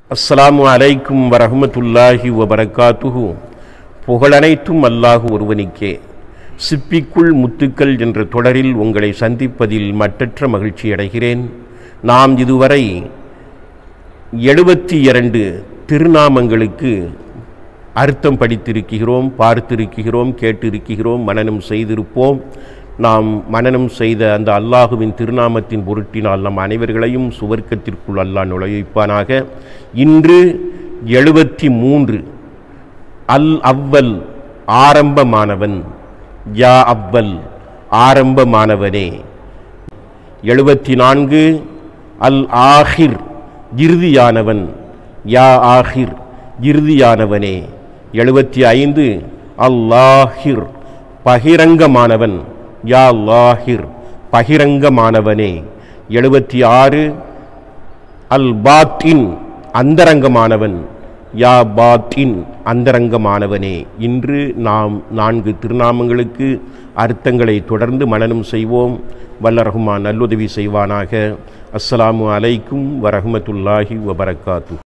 அஸ்ஸலாமு அலைக்கும் வரஹ்மத்துல்லாஹி வபரகாத்துஹு புகழனைத்தும் அல்லாஹு ஒருவனுக்கே சிப்பிக்குள் முத்துக்கள் என்ற தொடரில் உங்களை சந்திப்பதில் மட்டற்ற மகிழ்ச்சி அடைகிறேன் நாம் இதுவரை எழுபத்தி இரண்டு திருநாமங்களுக்கு அர்த்தம் படித்திருக்கிறோம் பார்த்திருக்கிறோம் கேட்டிருக்கிறோம் மனனம் செய்திருப்போம் நாம் மனனம் செய்த அந்த அல்லாஹுவின் திருநாமத்தின் பொருட்டினால் நம் அனைவர்களையும் சுவர்க்கத்திற்குள் அல்லாஹ் நுழைவிப்பானாக இன்று எழுபத்தி மூன்று அல் அவ்வல் ஆரம்பமானவன் யா அவ்வல் ஆரம்பமானவனே எழுபத்தி நான்கு அல் ஆஹிர் இறுதியானவன் யா ஆஹிர் இறுதியானவனே எழுபத்தி ஐந்து அல்லாஹிர் பகிரங்கமானவன் யா லாஹிர் பகிரங்கமானவனே எழுபத்தி ஆறு அல் பாத்தின் அந்தரங்கமானவன் யா பாத்தின் அந்தரங்கமானவனே இன்று நாம் நான்கு திருநாமங்களுக்கு அர்த்தங்களை தொடர்ந்து மனனம் செய்வோம் வல்ல ரஹ்மான் நல்லுதவி செய்வானாக அஸ்ஸலாமு அலைக்கும் வரஹ்மத்துல்லாஹி வபரகாத்து